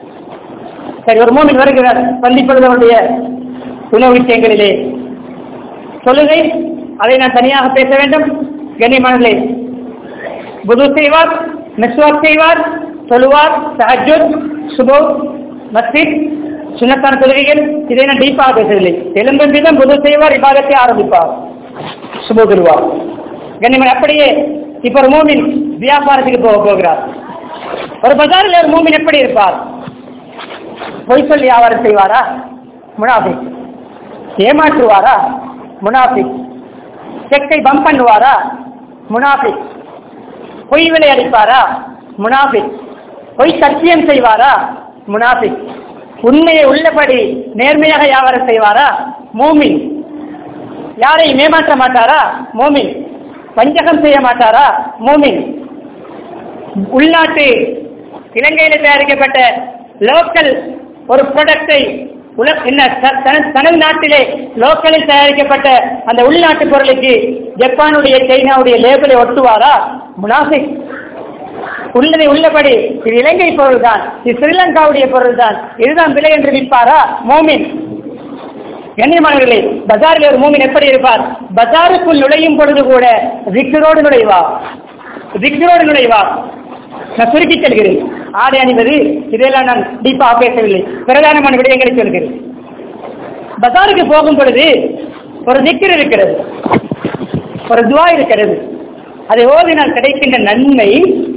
சரி ஒரு மூமின் வருகிறார் சந்திப்பதனுடைய உணவு விஷயங்களிலே சொல்லுகை அதை நான் தனியாக பேச வேண்டும் கண்ணியமானே புது செய்வார் மெஸ்வாக் செய்வார் சொல்லுவார் சஹஜுத் சுபோ மஸ்ஜித் சுண்ணத்தான தொழுகைகள் இதை நான் டீப்பாக பேசவில்லை எலும்பும் விதம் புது செய்வார் இபாதத்தை ஆரம்பிப்பார் சுபோ திருவார் கண்ணியமன் அப்படியே இப்ப ஒரு மூமின் வியாபாரத்துக்கு போக போகிறார் ஒரு பஜாரில் ஒரு மூமின் எப்படி இருப்பார் பொய் சொல்லி வியாபாரம் செய்வாரா முனாஃபிக் ஏமாற்றுவாரா முனாஃபிக் செக்கை பம்ப் பண்ணுவாரா முனாஃபிக் பொய் விலை அடிப்பாரா முனாஃபிக் பொய் சத்தியம் செய்வாரா முனாஃபிக் உண்மையை உள்ளபடி நேர்மையாக வியாபாரம் செய்வாரா மூமின் யாரையும் ஏமாற்ற மாட்டாரா மூமின் வஞ்சகம் செய்ய மாட்டாரா மூமின் உள்நாட்டு இலங்கையில் தயாரிக்கப்பட்ட லோக்கல் ஒரு ப்ராடக்டை உல என்ன த- த- தனது நாட்டிலே லோக்கலில் தயாரிக்கப்பட்ட அந்த உள்நாட்டு பொருளுக்கு ஜப்பானுடைய சைனாவுடைய லேபிளை ஒட்டுவாரா முனாஃபிக் உள்ளதை உள்ளபடி இது இலங்கை பொருள் தான் இது ஸ்ரீலங்காவுடைய பொருள் தான் இதுதான் விலை என்று விற்பாரா மோமின் கண்ணியமானவர்களே பஜாரில் ஒரு மூமின் எப்படி இருப்பார் பஜாருக்குள் நுழையும் பொழுது கூட விக்கரோடு நுழைவார் விக்கரோடு நுழைவார் நான் சுருக்கி செல்கிறேன் ஆடை அணிவது இதெல்லாம் நான் டீப்பாக பேசவில்லை பிரதானமான விடயங்களை சொல்கிறேன் பஜாருக்கு போகும் பொழுது ஒரு திக்கர் இருக்கிறது ஒரு துவா இருக்கிறது அதை ஓதினால் கிடைக்கின்ற நன்மை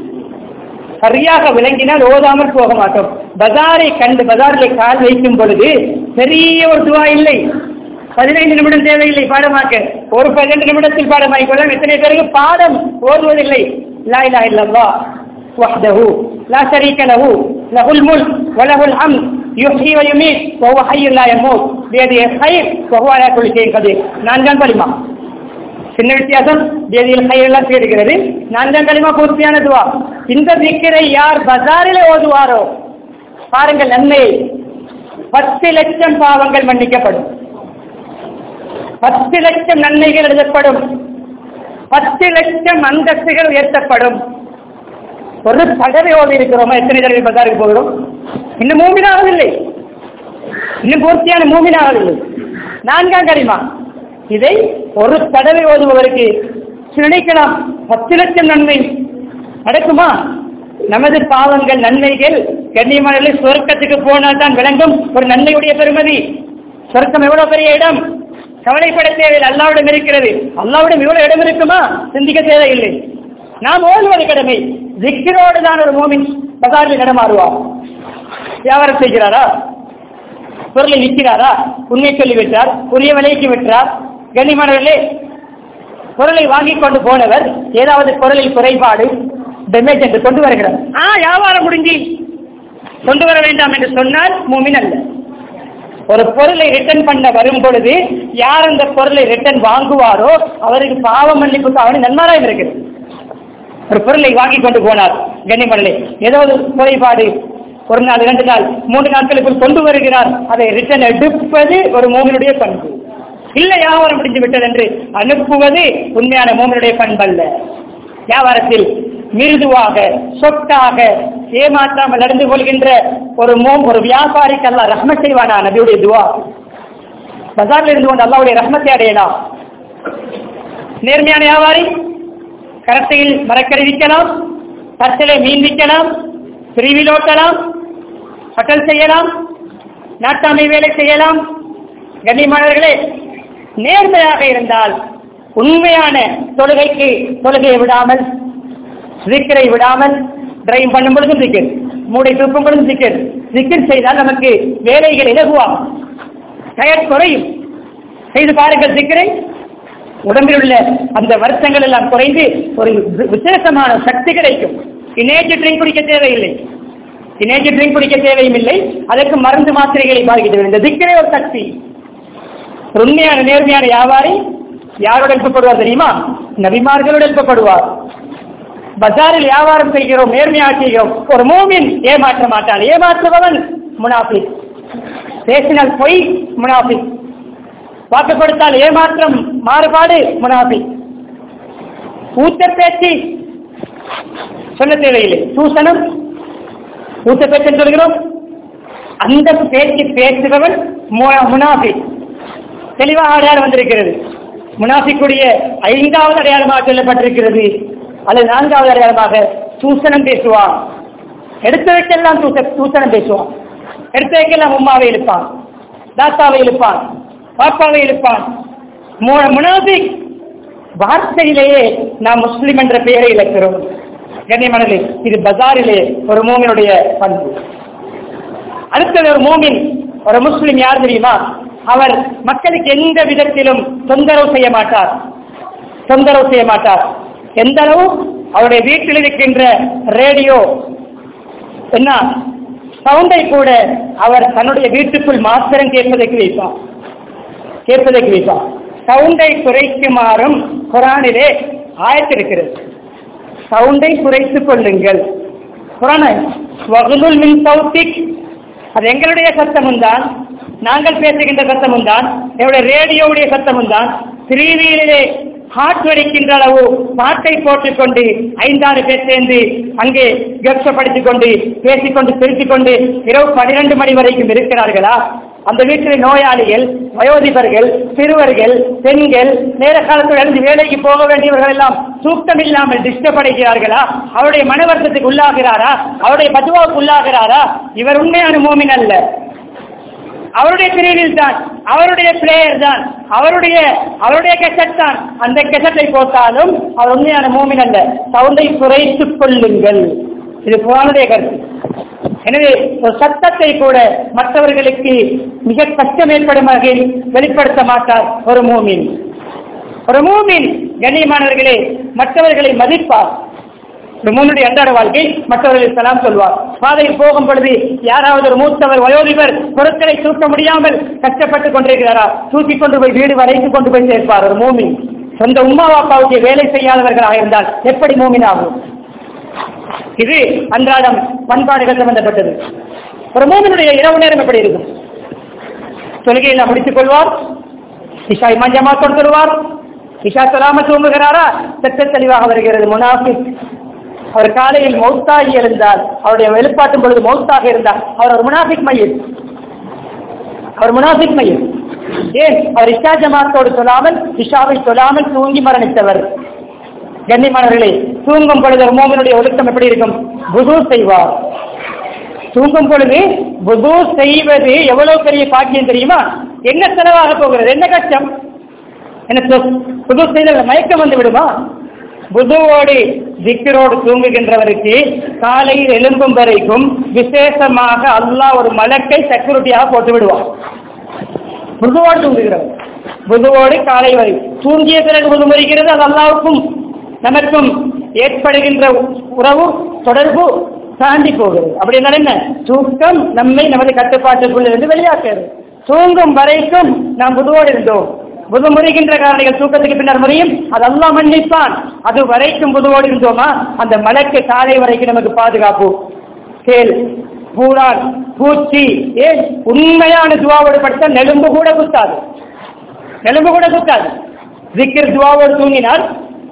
சரியாக விளங்கினால் ஓதாமல் போக மாட்டோம் பஜாரை கண்டு பஜாரிலே கால் வைக்கும் பொழுது பெரிய ஒரு துவா இல்லை பதினைந்து நிமிடம் தேவையில்லை பாடமாக்க ஒரு பதினெண்டு நிமிடத்தில் பாடமாக்கிக் கொள்ளலாம் எத்தனை பேருக்கு பாடம் ஓதுவதில்லை லா இலாஹ இல்லல்லாஹ் وحده لا شريك له له الملك وله الحمد يحيي ويميت وهو حي لا يموت بيده الخير وهو على كل شيء قدير நான்காம் கலிமா சின்ன வித்தியாசம் வேதியியல் கையெல்லாம் தேடுகிறது நான்காம் களிமா பூர்த்தியான துவா இந்த திக்கரை யார் பஜாரில் ஓதுவாரோ பாருங்கள் நன்மையை பத்து லட்சம் பாவங்கள் மன்னிக்கப்படும் பத்து லட்சம் நன்மைகள் எழுதப்படும் பத்து லட்சம் அந்தஸ்துகள் உயர்த்தப்படும் ஒரு தடவை ஓதி இருக்கிறோமா எத்தனை தடவை பஜாருக்கு போகிறோம் இன்னும் மூமினாகவில்லை இன்னும் பூர்த்தியான மூமினாகவில்லை நான்காம் கரிமா இதை ஒரு தடவை ஓதுபவருக்கு நினைக்கலாம் பத்து லட்சம் நன்மை நடக்குமா நமது பாவங்கள் நன்மைகள் கண்ணியமான சொர்க்கத்துக்கு போனால் தான் விளங்கும் ஒரு நன்மையுடைய பெருமதி சொர்க்கம் எவ்வளவு பெரிய இடம் கவலைப்பட தேவையில்லை அல்லாவிடம் இருக்கிறது அல்லாவிடம் இவ்வளவு இடம் இருக்குமா சிந்திக்க தேவையில்லை நாம் ஓதுவது கடமை திக்கிரோடு தான் ஒரு மோமின் பசாரில் நடமாறுவார் வியாபாரம் செய்கிறாரா பொருளை விற்கிறாரா உண்மை சொல்லி விட்டார் உரிய விலைக்கு விட்டார் கண்ணியமானவர்களே பொருளை வாங்கி கொண்டு போனவர் ஏதாவது பொருளில் குறைபாடு டேமேஜ் என்று கொண்டு வருகிறார் ஆ வியாபாரம் முடிஞ்சு கொண்டு வர வேண்டாம் என்று சொன்னால் மூமின் அல்ல ஒரு பொருளை ரிட்டர்ன் பண்ண வரும் பொழுது யார் அந்த பொருளை ரிட்டர்ன் வாங்குவாரோ அவருக்கு பாவ மன்னிப்புக்கு அவனு நன்மாராயம் இருக்கிறது ஒரு பொருளை வாங்கி கொண்டு போனார் கண்ணிமணலே ஏதாவது குறைபாடு ஒரு நாள் இரண்டு நாள் மூன்று நாட்களுக்குள் கொண்டு வருகிறார் அதை ரிட்டர்ன் எடுப்பது ஒரு மூமினுடைய பண்பு இல்லை வியாபாரம் முடிந்து விட்டது என்று அனுப்புவது உண்மையான மூமினுடைய பண்பு அல்ல வியாபாரத்தில் மிருதுவாக சொட்டாக ஏமாற்றாமல் நடந்து கொள்கின்ற ஒரு மோம் ஒரு வியாபாரிக்கு அல்ல ரஹ்ம செய்வானா நபியுடைய துவா பஜார்ல இருந்து கொண்டு அல்லாவுடைய ரஹ்மத்தை அடையலாம் நேர்மையான வியாபாரி கரத்தையில் மரக்கறி விற்கலாம் தட்டிலே மீன் விற்கலாம் பிரிவில் ஓட்டலாம் ஹோட்டல் செய்யலாம் நாட்டாமை வேலை செய்யலாம் கண்ணியமானவர்களே நேர்மையாக இருந்தால் உண்மையான தொழுகைக்கு தொழுகையை விடாமல் சிக்கரை விடாமல் டிரைவ் பண்ணும் பொழுதும் சிக்கர் மூளை தூக்கும் பொழுதும் சிக்கர் சிக்கர் செய்தால் நமக்கு வேலைகள் இலகுவாகும் டயர் குறையும் செய்து பாருங்கள் சிக்கரை உடம்பில் உள்ள அந்த வருத்தங்கள் எல்லாம் குறைந்து ஒரு விசேஷமான சக்தி கிடைக்கும் இனேஜ் ட்ரிங்க் குடிக்க தேவையில்லை இனேஜ் ட்ரிங்க் குடிக்க தேவையும் இல்லை அதற்கு மருந்து மாத்திரைகளை பாதிக்க இந்த திக்கரே ஒரு சக்தி ஒரு உண்மையான நேர்மையான வியாபாரி யாரோடு எழுப்பப்படுவார் தெரியுமா நபிமார்களோடு எழுப்பப்படுவார் பஜாரில் வியாபாரம் செய்கிறோம் நேர்மையாக செய்கிறோம் ஒரு மூமின் ஏமாற்ற மாட்டான் ஏமாற்றுபவன் முனாஃபி பேசினால் பொய் முனாஃபி வாக்கு கொடுத்தால் ஏமாற்றம் மாறுபாடு முனாஃபி ஊத்த பேச்சு சொல்ல தேவையில்லை சூசனம் ஊத்த பேச்சு சொல்கிறோம் அந்த பேச்சு பேசுபவன் முனாஃபி தெளிவாக அடையாளம் வந்திருக்கிறது முனாஃபிக்குடைய ஐந்தாவது அடையாளமாக சொல்லப்பட்டிருக்கிறது அல்லது நான்காவது அடையாளமாக சூசனம் பேசுவான் எடுத்த வைக்கெல்லாம் தூச சூசனம் பேசுவான் எடுத்த வைக்கெல்லாம் உம்மாவை இழுப்பான் தாத்தாவை இழுப்பான் பாப்பாவை இழுப்பான் முனாஃபிக் வார்த்தையிலேயே நாம் முஸ்லிம் என்ற பெயரை இழக்கிறோம் கண்ணியமனது இது பஜாரிலே ஒரு மூமினுடைய பண்பு அடுத்தது ஒரு மூமின் ஒரு முஸ்லிம் யார் தெரியுமா அவர் மக்களுக்கு எந்த விதத்திலும் தொந்தரவு செய்ய மாட்டார் தொந்தரவு செய்ய மாட்டார் எந்த அளவு அவருடைய வீட்டில் இருக்கின்ற ரேடியோ என்ன சவுண்டை கூட அவர் தன்னுடைய வீட்டுக்குள் மாத்திரம் கேட்பதற்கு வைப்பார் கேட்பதற்கு வைப்பார் சவுண்டை குறைக்குமாறும் குரானிலே ஆயத்திருக்கிறது சவுண்டை குறைத்துக் கொள்ளுங்கள் குரானை வகுலுல் மின் சவுத்திக் அது எங்களுடைய சத்தமும் தான் நாங்கள் பேசுகின்ற சத்தமும் தான் என்னுடைய ரேடியோவுடைய சத்தமும் தான் திருவியிலே ஹார்ட் வெடிக்கின்ற அளவு பாட்டை போட்டுக்கொண்டு ஐந்தாறு பேர் சேர்ந்து அங்கே கட்சப்படுத்திக் கொண்டு பேசிக்கொண்டு பிரித்துக் கொண்டு இரவு பனிரெண்டு மணி வரைக்கும் இருக்கிறார்களா அந்த வீட்டில் நோயாளிகள் வயோதிபர்கள் சிறுவர்கள் பெண்கள் நேர காலத்தில் எழுந்து வேலைக்கு போக வேண்டியவர்கள் எல்லாம் தூக்கம் இல்லாமல் டிஸ்டர்ப் அடைகிறார்களா அவருடைய மனவர்த்தத்துக்கு உள்ளாகிறாரா அவருடைய பதுவாவுக்கு உள்ளாகிறாரா இவர் உண்மையான மோமின் அல்ல அவருடைய பிரிவில் தான் அவருடைய பிளேயர் தான் அவருடைய அவருடைய கெசட் தான் அந்த கெசட்டை போட்டாலும் அவர் உண்மையான மூமின் அல்ல சவுண்டை குறைத்துக் கொள்ளுங்கள் இது புராணுடைய கருத்து எனவே ஒரு சத்தத்தை கூட மற்றவர்களுக்கு மிக கஷ்டம் ஏற்படும் வகையில் வெளிப்படுத்த மாட்டார் ஒரு மூமின் ஒரு மூமின் கண்ணியமானவர்களே மற்றவர்களை மதிப்பார் ஒரு மூனுடைய அன்றாட வாழ்க்கை மற்றவர்களுக்கு சலாம் சொல்வார் பாதையில் போகும் பொழுது யாராவது ஒரு மூத்தவர் வயோதிபர் பொருட்களை தூக்க முடியாமல் கஷ்டப்பட்டுக் கொண்டிருக்கிறாரா தூக்கி கொண்டு போய் வீடு வரைக்கும் கொண்டு போய் சேர்ப்பார் ஒரு மூமின் சொந்த உமா அப்பாவுக்கு வேலை செய்யாதவர்களாக இருந்தால் எப்படி மூமின் ஆகும் இது அன்றாடம் பண்பாடுகள் சம்பந்தப்பட்டது ஒரு மூமினுடைய இரவு நேரம் எப்படி இருக்கும் தொழுகையில் முடித்துக் கொள்வார் இஷா இமாஞ்சமா கொடுத்துருவார் இஷா சொல்லாம தூங்குகிறாரா சட்ட தெளிவாக வருகிறது முனாஃபிக் அவர் காலையில் மௌத்தாகி இருந்தால் அவருடைய வெளிப்பாட்டும் பொழுது மௌத்தாக இருந்தால் அவர் ஒரு முனாஃபிக் மையம் அவர் முனாஃபிக் மையம் ஏன் அவர் இஷா ஜமாத்தோடு சொல்லாமல் இஷாவை சொல்லாமல் தூங்கி மரணித்தவர் கண்ணியமானவர்களே தூங்கும் பொழுது ஒரு மோமனுடைய ஒழுக்கம் எப்படி இருக்கும் புது செய்வார் தூங்கும் பொழுது புது செய்வது எவ்வளவு பெரிய பாக்கியம் தெரியுமா என்ன செலவாக போகிறது என்ன கஷ்டம் என்ன புது செய்தல் மயக்கம் வந்து விடுமா புதுவோடு திக்கரோடு தூங்குகின்றவருக்கு காலையில் எழும்பும் வரைக்கும் விசேஷமாக அல்லாஹ் ஒரு மலக்கை செக்யூரிட்டியாக போட்டு விடுவான் புதுவோடு தூங்குகிறவர் புதுவோடு காலை வரை தூங்கிய பிறகு புது முறிகிறது அது அல்லாவுக்கும் நமக்கும் ஏற்படுகின்ற உறவு தொடர்பு தாண்டி போகிறது அப்படி என்ன தூக்கம் நம்மை நமது கட்டுப்பாட்டுக்குள் இருந்து வெளியாக்குறது தூங்கும் வரைக்கும் நாம் புதுவோடு இருந்தோம் புது முறைகின்ற காரணிகள் தூக்கத்துக்கு பின்னர் முறையும் அது அல்லாஹ் மன்னிப்பான் அது வரைக்கும் புதுவோடு இருந்தோமா அந்த மலைக்கு காலை வரைக்கும் நமக்கு பாதுகாப்பு கேள் பூரான் பூச்சி ஏன் உண்மையான துவாவோடு படுத்த நெலும்பு கூட குத்தாது நெலும்பு கூட குத்தாது திக்கர் துவாவோடு தூங்கினால்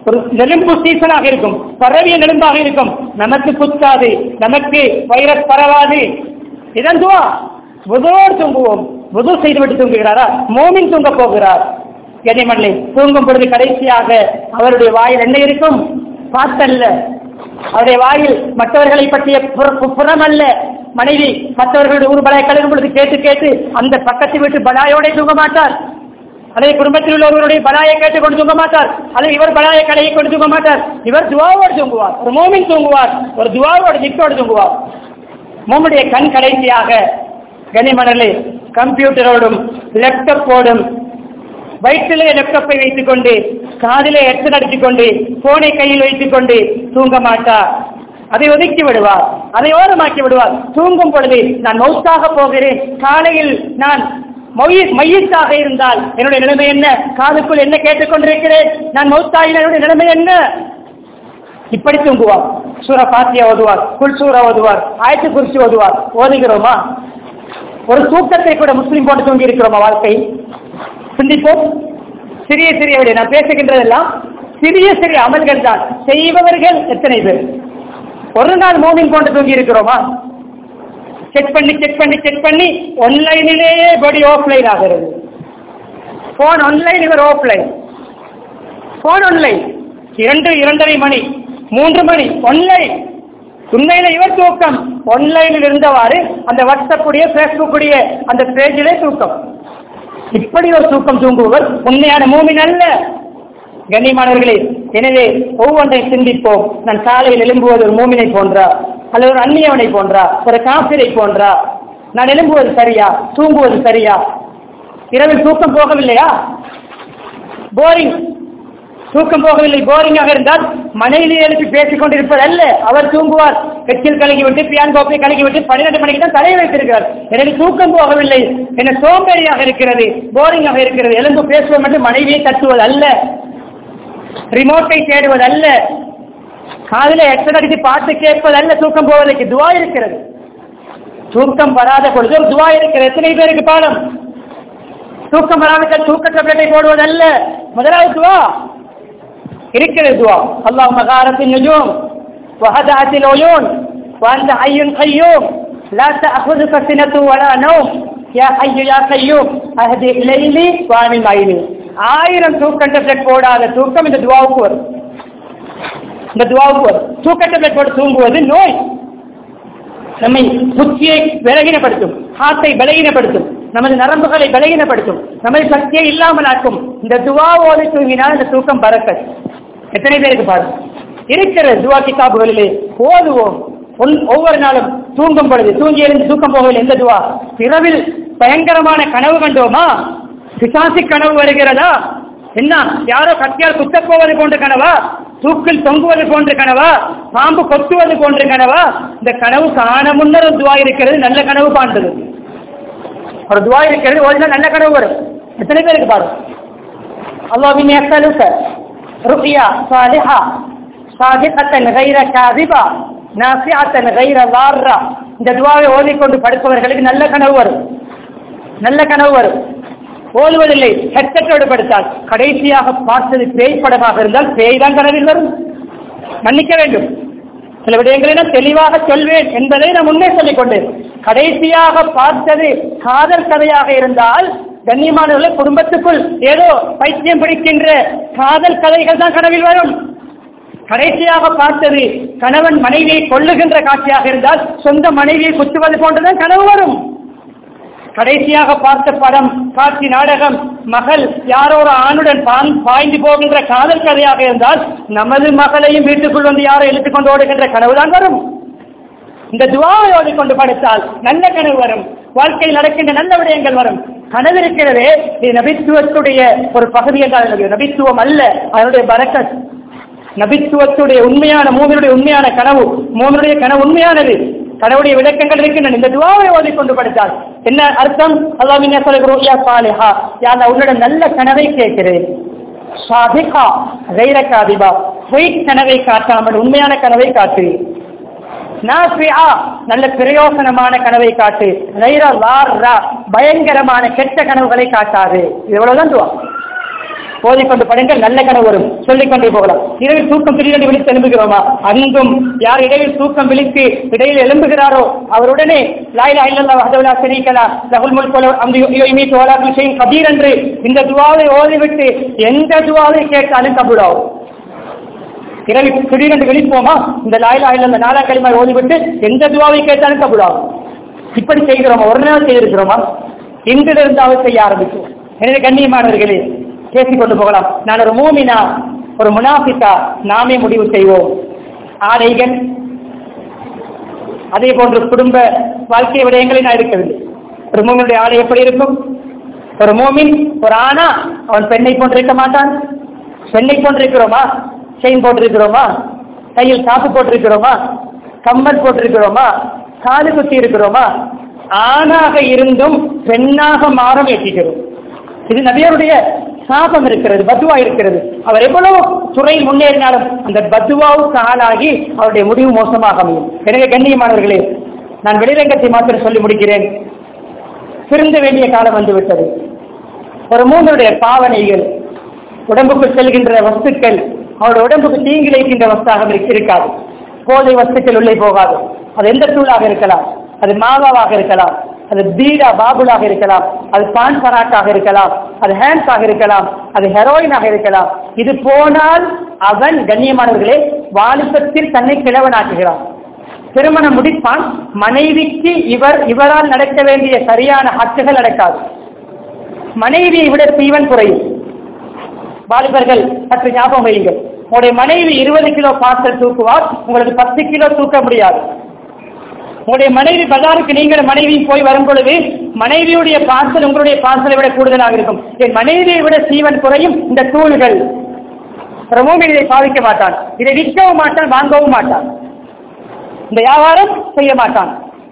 ஒரு நெலும்பு சீசனாக இருக்கும் பரவிய நெலும்பாக இருக்கும் நமக்கு குத்தாது நமக்கு வைரஸ் பரவாது இதன் துவா புதோர் தூங்குவோம் புது செய்துவிட்டு தூங்குகிறாரா மோமின் தூங்க போகிறார் கனிமல்லை தூங்கும் பொழுது கடைசியாக அவருடைய வாயில் என்ன இருக்கும் பாத்தல்ல அவருடைய வாயில் மற்றவர்களை பற்றிய புற- புறமல்ல மனைவி மற்றவர்களுடைய ஊர் பலாய் கலரும் பொழுது கேட்டு கேட்டு அந்த பக்கத்து வீட்டு பலாயோட தூங்க மாட்டார் அல்லது குடும்பத்தில் உள்ள ஒருவருடைய பலாயை கேட்டு கொண்டு தூங்க மாட்டார் அல்லது இவர் பலாயை கலையை கொண்டு தூங்க மாட்டார் இவர் துவாவோடு தூங்குவார் ஒரு மோமின் தூங்குவார் ஒரு துவாவோடு நிக்கோடு தூங்குவார் மோமுடைய கண் கடைசியாக கனிமணலே கம்ப்யூட்டரோடும் லேப்டாப்போடும் வயிற்றிலே லேப்டாப்பை வைத்துக் கொண்டு காதிலே ஹெட்செட் அடித்துக் கொண்டு போனை கையில் வைத்துக் கொண்டு தூங்க மாட்டார் அதை ஒதுக்கி விடுவார் அதை ஓரமாக்கி விடுவார் தூங்கும் பொழுது நான் மௌத்தாக போகிறேன் காலையில் நான் மொய்- மையத்தாக இருந்தால் என்னுடைய நிலைமை என்ன காதுக்குள் என்ன கேட்டுக் கொண்டிருக்கிறேன் நான் மௌத்தாயின் என்னுடைய நிலைமை என்ன இப்படி தூங்குவார் சூர பாத்தியா ஓதுவார் குல் சூரா ஓதுவார் ஆயத்து குறிச்சி ஓதுவார் ஓதுகிறோமா ஒரு தூக்கத்தை கூட முஸ்லீம் போட்டு தூங்கி இருக்கிறோமா வாழ்க்கை சிந்திப்போம் சிறிய சிறிய விட நான் பேசுகின்றதெல்லாம் சிறிய சிறிய அமல்கள் தான் செய்பவர்கள் எத்தனை பேர் ஒரு நாள் மோமின் போட்டு தூங்கி இருக்கிறோமா செக் பண்ணி செக் பண்ணி செக் பண்ணி ஒன்லைனிலேயே படி ஆஃப்லைன் ஆகிறது போன் ஆன்லைன் இவர் ஆஃப்லைன் போன் ஆன்லைன் இரண்டு இரண்டரை மணி மூன்று மணி ஆன்லைன் உண்மையில இவர் தூக்கம் ஆன்லைனில் இருந்தவாறு அந்த வாட்ஸ்அப் உடைய பேஸ்புக் உடைய அந்த பேஜிலே தூக்கம் இப்படி ஒரு தூக்கம் தூங்குபவர் உண்மையான மூமின் அல்ல கண்ணியமானவர்களே எனவே ஒவ்வொன்றை சிந்திப்போம் நான் காலையில் எழும்புவது ஒரு மூமினை போன்றா அல்லது ஒரு அந்நியவனை போன்றா ஒரு காப்பிரை போன்றா நான் எழும்புவது சரியா தூங்குவது சரியா இரவில் தூக்கம் போகவில்லையா போரிங் தூக்கம் போகவில்லை போரிங்காக இருந்தால் மனைவியை எழுப்பி பேசிக் கொண்டிருப்பது அல்ல அவர் தூங்குவார் கட்சியில் கலங்கிவிட்டு பியான் கோப்பை கலங்கிவிட்டு பன்னிரண்டு மணிக்கு தான் தலையை வைத்திருக்கிறார் எனக்கு தூக்கம் போகவில்லை என்ன சோம்பேறியாக இருக்கிறது போரிங்காக இருக்கிறது எழுந்து பேசுவோம் என்று மனைவியை தட்டுவது அல்ல ரிமோட்டை தேடுவது அல்ல காதில எக்ஸல் அடித்து பாட்டு கேட்பது அல்ல தூக்கம் போவதற்கு துவா இருக்கிறது தூக்கம் வராத பொழுது ஒரு துவா இருக்கிறது எத்தனை பேருக்கு பாடம் தூக்கம் வராவிட்டால் தூக்க டேப்லெட்டை போடுவதல்ல முதலாவது துவா இருக்கிறது துவா அல்லாஹ் மகாரத்தின் நுஜூம் وهدأت العيون وأنت حي قيوم لا تأخذك سنة ولا نوم يا حي يا قيوم أهدي ليلي وأمن عيني ஆயிரம் தூக்கம் டேப்லெட் போடாத தூக்கம் இந்த துவாவுக்கு வரும் இந்த துவாவுக்கு வரும் தூக்க டேப்லெட் போட்டு தூங்குவது நோய் நம்மை புத்தியை விலகினப்படுத்தும் ஹார்ட்டை பலகீனப்படுத்தும் நமது நரம்புகளை பலகீனப்படுத்தும் நமது சக்தியை இல்லாமல் ஆக்கும் இந்த துவாவோடு தூங்கினால் இந்த தூக்கம் பறக்க எத்தனை பேருக்கு பாருங்க இருக்கிற துவா கிதாபுகளிலே ஓதுவோம் ஒன்- ஒவ்வொரு நாளும் தூங்கும் பொழுது தூங்கி எழுந்து தூக்கம் போகவில்லை எந்த துவா இரவில் பயங்கரமான கனவு கண்டோமா பிசாசி கனவு வருகிறதா என்ன யாரோ கத்தியால் குத்தப் போவது போன்ற கனவா தூக்கில் தொங்குவது போன்ற கனவா பாம்பு கொத்துவது போன்ற கனவா இந்த கனவு காண முன்னர் ஒரு துவா இருக்கிறது நல்ல கனவு காண்றது ஒரு துவா இருக்கிறது ஓடினா நல்ல கனவு வரும் எத்தனை பேருக்கு பாரு அல்லாஹ்வின் يسألك رؤيا صالحة صادقة غير كاذبة نافعة غير ضارة இந்த துவாவை ஓதிக்கொண்டு படுப்பவர்களுக்கு நல்ல கனவு வரும் நல்ல கனவு வரும் ஓதுவதில்லை ஹெட்செட்டோடு படுத்தால் கடைசியாக பார்த்தது பேய் படமாக இருந்தால் பேய் தான் கனவில் வரும் மன்னிக்க வேண்டும் சில விடயங்களை நான் தெளிவாக சொல்வேன் என்பதை நான் முன்னே சொல்லிக் கொண்டேன் கடைசியாக பார்த்தது காதல் கதையாக இருந்தால் கண்ணியமானவர்களை குடும்பத்துக்குள் ஏதோ பைத்தியம் பிடிக்கின்ற காதல் கதைகள் தான் கனவில் வரும் கடைசியாக பார்த்தது கணவன் மனைவியை கொல்லுகின்ற காட்சியாக இருந்தால் சொந்த மனைவியை குத்துவது போன்றுதான் கனவு வரும் கடைசியாக பார்த்த படம் காட்சி நாடகம் மகள் யாரோ ஒரு ஆணுடன் பான்- பாய்ந்து போகின்ற காதல் கதையாக இருந்தால் நமது மகளையும் வீட்டுக்குள் வந்து யாரோ இழுத்துக் கொண்டு ஓடுகின்ற கனவுதான் வரும் இந்த துவாவை ஓடிக்கொண்டு படுத்தால் நல்ல கனவு வரும் வாழ்க்கையில் நடக்கின்ற நல்ல விடயங்கள் வரும் கனவு இருக்கிறதே இது நபித்துவத்துடைய ஒரு பகுதி என்றால் அது நபித்துவம் அல்ல அதனுடைய பரக்கத் நபித்துவத்துடைய உண்மையான மூவருடைய உண்மையான கனவு மூவருடைய கனவு உண்மையானது கனவுடைய விளக்கங்கள் இருக்கின்றன இந்த துவாவை ஓதிக்கொண்டு படுத்தால் என்ன அர்த்தம் அல்லாஹ் என்ன சொல்கிறோம் யா சாலிஹா யா அல்லாஹ் உன்னிடம் நல்ல கனவை கேட்கிறேன் சாதிகா கைர காதிபா பொய் கனவை காட்டாமல் உண்மையான கனவை காட்டுகிறேன் நாஃபிஆ நல்ல பிரயோசனமான கனவை காட்டு கைர லார்ரா பயங்கரமான கெட்ட கனவுகளை காட்டாது இது இவ்வளவுதான் துவா ஓதிக்கொண்டு படுங்கள் நல்ல கனவு வரும் சொல்லிக்கொண்டே போகலாம் இரவில் தூக்கம் திடீரென்று விழித்து எழும்புகிறோமா அங்கும் யார் இடையில் தூக்கம் விழித்து இடையில் எழும்புகிறாரோ அவருடனே லாயிலா இல்லல்லா வஹதவுலா ஷரீகலா லஹுல் முல்கு வலஹு அம்ரு யுஹ்யீ வலா குல்லி ஷைஇன் கதீர் என்று இந்த துஆவை ஓதிவிட்டு எந்த துஆவை கேட்டாலும் கபூலாகும் இரவில் திடீரென்று விழிப்போமா இந்த லாயிலா இல்லல்லா நாலா கலிமா ஓதிவிட்டு எந்த துஆவை கேட்டாலும் கபூலாகும் இப்படி செய்கிறோமா ஒரு நாள் செய்திருக்கிறோமா இன்றிலிருந்தாவது செய்ய ஆரம்பிக்கும் எனவே கண்ணியமானவர்களே பேசிக் கொண்டு போகலாம் நான் ஒரு மூமினா ஒரு முனாஃபிக்கா நாமே முடிவு செய்வோம் ஆடைகள் அதே போன்று குடும்ப வாழ்க்கை விடயங்களை நான் இருக்கவில்லை ஒரு மூமினுடைய ஆடை எப்படி இருக்கும் ஒரு மூமின் ஒரு ஆணா அவன் பெண்ணை போன்றிருக்க மாட்டான் பெண்ணை போன்றிருக்கிறோமா செயின் போட்டிருக்கிறோமா கையில் காப்பு போட்டிருக்கிறோமா கம்மல் போட்டிருக்கிறோமா காது குத்தி இருக்கிறோமா ஆணாக இருந்தும் பெண்ணாக மாற முயற்சிக்கிறோம் இது நபியருடைய சாபம் இருக்கிறது பத்துவா இருக்கிறது அவர் எவ்வளவு துறை முன்னேறினாலும் அந்த பத்துவாவுக்கு ஆளாகி அவருடைய முடிவு மோசமாக அமையும் எனவே கண்ணியமானவர்களே நான் வெளிரங்கத்தை மாத்திரம் சொல்லி முடிக்கிறேன் திருந்த வேண்டிய காலம் வந்துவிட்டது ஒரு மூன்றுடைய பாவனைகள் உடம்புக்குள் செல்கின்ற வஸ்துக்கள் அவருடைய உடம்புக்கு தீங்கிழைக்கின்ற வஸ்தாக இருக்காது போதை வஸ்துக்கள் உள்ளே போகாது அது எந்த தூளாக இருக்கலாம் அது மாவாவாக இருக்கலாம் அது பீடா பாபுலாக இருக்கலாம் அது பான் பராட்டாக இருக்கலாம் அது ஹேண்ட்ஸாக இருக்கலாம் அது ஹெரோயினாக இருக்கலாம் இது போனால் அவன் கண்ணியமானவர்களே வாலிபத்தில் தன்னை கிழவனாக்குகிறான் திருமணம் முடிப்பான் மனைவிக்கு இவர் இவரால் நடக்க வேண்டிய சரியான ஹக்குகள் நடக்காது மனைவியை விட தீவன் குறையும் வாலிபர்கள் சற்று ஞாபகம் வையுங்கள் உங்களுடைய மனைவி இருபது கிலோ பார்சல் தூக்குவார் உங்களுக்கு பத்து கிலோ தூக்க முடியாது உங்களுடைய மனைவி பஜாருக்கு நீங்கள் மனைவி போய் வரும் பொழுது மனைவியுடைய பார்சல் உங்களுடைய பார்சலை விட கூடுதலாக இருக்கும் என் மனைவியை விட சீவன் குறையும் இந்த தூள்கள் பிரமோமின் இதை பாதிக்க மாட்டான் இதை விற்கவும் மாட்டான் வாங்கவும் மாட்டான் இந்த வியாபாரம் செய்ய மாட்டான்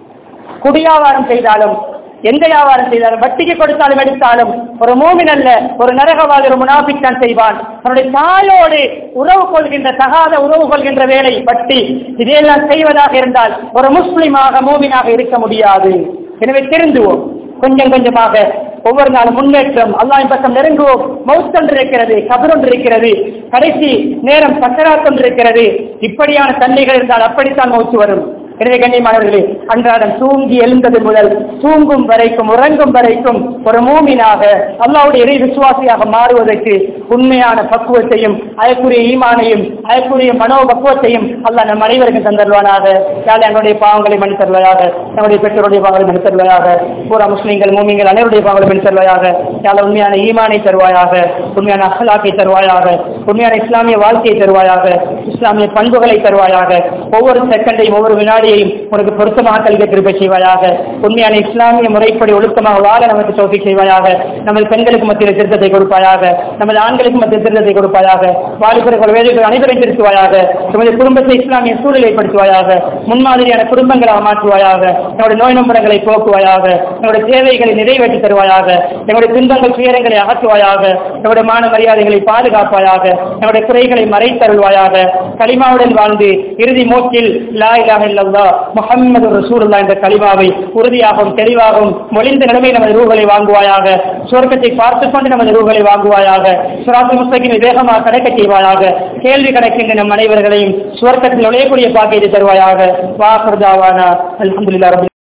குடி வியாபாரம் செய்தாலும் எந்த வியாபாரம் செய்தாலும் வட்டிக்கு கொடுத்தாலும் எடுத்தாலும் ஒரு மூமின் அல்ல ஒரு நரகவாதி ஒரு முனாபித்தான் செய்வான் தன்னுடைய தாயோடு உறவு கொள்கின்ற தகாத உறவு கொள்கின்ற வேலை வட்டி இதையெல்லாம் செய்வதாக இருந்தால் ஒரு முஸ்லிமாக மூமினாக இருக்க முடியாது எனவே திருந்துவோம் கொஞ்சம் கொஞ்சமாக ஒவ்வொரு நாளும் முன்னேற்றம் அல்லாஹின் பக்கம் நெருங்குவோம் மவுத்தொன்று இருக்கிறது கபரொன்று இருக்கிறது கடைசி நேரம் சக்கராத்தொன்று இருக்கிறது இப்படியான தன்மைகள் இருந்தால் அப்படித்தான் மவுத்து வரும் எனவே கண்ணியமானவர்களே அன்றாடம் தூங்கி எழுந்தது முதல் தூங்கும் வரைக்கும் உறங்கும் வரைக்கும் ஒரு மூமினாக அல்லாவுடைய இறை விசுவாசியாக மாறுவதற்கு உண்மையான பக்குவத்தையும் அதற்குரிய ஈமானையும் அதற்குரிய மனோபக்குவத்தையும் அல்லாஹ் நம் அனைவருக்கும் தந்தருவானாக யாழ் எங்களுடைய பாவங்களை மணி தருவாயாக நம்முடைய பெற்றோருடைய பாவங்களை மணி தருவாயாக பூரா முஸ்லீம்கள் மூமிங்கள் அனைவருடைய பாவங்களை மணி தருவாயாக யாழ் உண்மையான ஈமானை தருவாயாக உண்மையான அகலாக்கை தருவாயாக உண்மையான இஸ்லாமிய வாழ்க்கையை தருவாயாக இஸ்லாமிய பண்புகளை தருவாயாக ஒவ்வொரு செகண்டையும் ஒவ்வொரு வினாடி வினாடியையும் உனக்கு பொருத்தமாக கல்வி திருப்ப செய்வாயாக உண்மையான இஸ்லாமிய முறைப்படி ஒழுக்கமாக வாழ நமக்கு சோகை செய்வாயாக நமது பெண்களுக்கு மத்தியில் திருத்தத்தை கொடுப்பாயாக நமது ஆண்களுக்கு மத்திய திருத்தத்தை கொடுப்பாயாக வாலிபர்கள் வேலைகள் அனைவரையும் திருத்துவாயாக நமது குடும்பத்தை இஸ்லாமிய சூழலை ஏற்படுத்துவாயாக முன்மாதிரியான குடும்பங்களாக மாற்றுவாயாக நம்முடைய நோய் நம்பரங்களை போக்குவாயாக நம்முடைய தேவைகளை நிறைவேற்றி தருவாயாக நம்முடைய துன்பங்கள் துயரங்களை அகற்றுவாயாக நம்முடைய மான மரியாதைகளை பாதுகாப்பாயாக நம்முடைய குறைகளை மறைத்தருள்வாயாக களிமாவுடன் வாழ்ந்து இறுதி மூச்சில் லா இலாஹ இல்லல்லாஹ் முஹம்மது ரசூலுல்லாஹ் என்ற கலிமாவை உறுதியாகவும் தெளிவாகவும் மொழிந்த நிலைமை நமது ரூகளை வாங்குவாயாக சுவர்க்கத்தை பார்த்துக் கொண்டு நமது ரூகளை வாங்குவாயாக சுராத்து முஸ்தகின் வேகமாக கிடைக்க செய்வாயாக கேள்வி கிடைக்கின்ற நம் அனைவர்களையும் சுவர்க்கத்தில் நுழையக்கூடிய பாக்கியத்தை தருவாயாக வாஹர்தாவானா அல்ஹம்துலில்லாஹ் ரபில்